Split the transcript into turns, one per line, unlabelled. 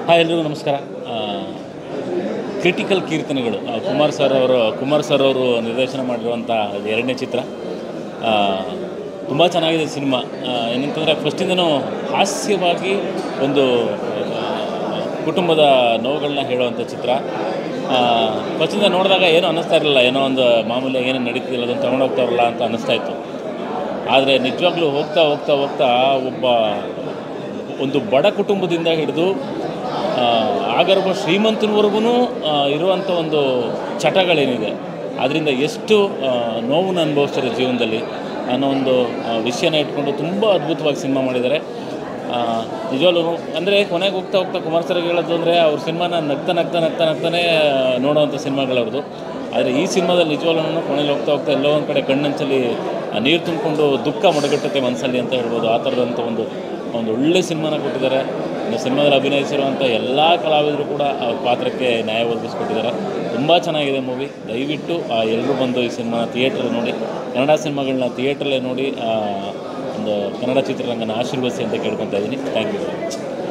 hi ಎಲ್ರಿಗೂ ನಮಸ್ಕಾರ critical ಕೀರ್ತನೆಗಳು ಆ, ಕುಮಾರ್ ಸರ್ ಅವರು ಕುಮಾರ್ ಸರ್ ಅವರು ನಿರ್ದೇಶನ ಮಾಡಿರುವಂಥ ಅದು ಎರಡನೇ ಚಿತ್ರ ತುಂಬ ಚೆನ್ನಾಗಿದೆ ಸಿನಿಮಾ ಏನಂತಂದರೆ ಫಸ್ಟಿಂದನೂ ಹಾಸ್ಯವಾಗಿ ಒಂದು ಆ, ಕುಟುಂಬದ ನೋವುಗಳನ್ನ ಹೇಳುವಂಥ ಚಿತ್ರ ಫಸ್ಟಿಂದ ನೋಡಿದಾಗ ಏನೂ ಅನ್ನಿಸ್ತಾ ಇರಲಿಲ್ಲ ಏನೋ ಒಂದು ಮಾಮೂಲಿ ಏನೋ ನಡೀತಿಲ್ಲ ಅದನ್ನು ತೊಗೊಂಡೋಗ್ತಾರಲ್ಲ ಅಂತ ಅನ್ನಿಸ್ತಾ ಇತ್ತು ಆದರೆ ನಿಜವಾಗ್ಲೂ ಹೋಗ್ತಾ ಹೋಗ್ತಾ ಹೋಗ್ತಾ ಒಬ್ಬ ಒಂದು ಬಡ ಕುಟುಂಬದಿಂದ ಹಿಡಿದು ಆಗರ್ಭ ಶ್ರೀಮಂತನವರೆಗೂ ಇರುವಂಥ ಒಂದು ಚಟಗಳೇನಿದೆ ಅದರಿಂದ ಎಷ್ಟು ಆ, ನೋವನ್ನು ಅನುಭವಿಸ್ತಾರೆ ಜೀವನದಲ್ಲಿ ಅನ್ನೋ ಒಂದು ಆ, ವಿಷಯನ ಇಟ್ಕೊಂಡು ತುಂಬ ಅದ್ಭುತವಾಗಿ ಸಿನಿಮಾ ಮಾಡಿದ್ದಾರೆ ನಿಜವಾಗ್ಲೂ ಅಂದರೆ ಕೊನೆಗೆ ಹೋಗ್ತಾ ಹೋಗ್ತಾ ಕುಮಾರ್ ಸರ್ ಹೇಳೋದು ಅಂದರೆ ಅವ್ರ ಸಿನಿಮಾನ ನಗ್ತಾ ನಗ್ತಾ ನಗ್ತಾ ನಗ್ತಾನೇ ನೋಡೋವಂಥ ಸಿನಿಮಾಗಳವ್ರದ್ದು ಆದರೆ ಈ ಸಿನಿಮಾದಲ್ಲಿ ನಿಜವಾಗ್ಲೂ ಕೊನೆಯಲ್ಲಿ ಹೋಗ್ತಾ ಹೋಗ್ತಾ ಎಲ್ಲೋ ಒಂದು ಕಡೆ ಕಣ್ಣಂಚಲ್ಲಿ ನೀರು ತುಂಬಿಕೊಂಡು ದುಃಖ ಮಡಗಟ್ಟುತ್ತೆ ಮನಸ್ಸಲ್ಲಿ ಅಂತ ಹೇಳ್ಬೋದು ಆ ಥರದಂಥ ಒಂದು ಒಂದು ಒಳ್ಳೆ ಸಿನಿಮಾನ ಕೊಟ್ಟಿದ್ದಾರೆ ಇನ್ನು ಸಿನಿಮಾದಲ್ಲಿ ಅಭಿನಯಿಸಿರುವಂಥ ಎಲ್ಲ ಕಲಾವಿದರು ಕೂಡ ಅವ್ರ ಪಾತ್ರಕ್ಕೆ ನ್ಯಾಯ ಒದಗಿಸ್ಕೊಟ್ಟಿದ್ದಾರೆ ತುಂಬ ಚೆನ್ನಾಗಿದೆ ಮೂವಿ ದಯವಿಟ್ಟು ಎಲ್ಲರೂ ಬಂದು ಈ ಸಿನಿಮಾನ ಥಿಯೇಟ್ರಲ್ಲಿ ನೋಡಿ ಕನ್ನಡ ಸಿನಿಮಾಗಳನ್ನ ಥಿಯೇಟ್ರಲ್ಲೇ ನೋಡಿ ಆ, ಒಂದು ಕನ್ನಡ ಚಿತ್ರರಂಗನ ಆಶೀರ್ವದಿಸಿ ಅಂತ ಕೇಳ್ಕೊತಾ ಇದ್ದೀನಿ ಥ್ಯಾಂಕ್ ಯು ವೆರಿ ಮಚ್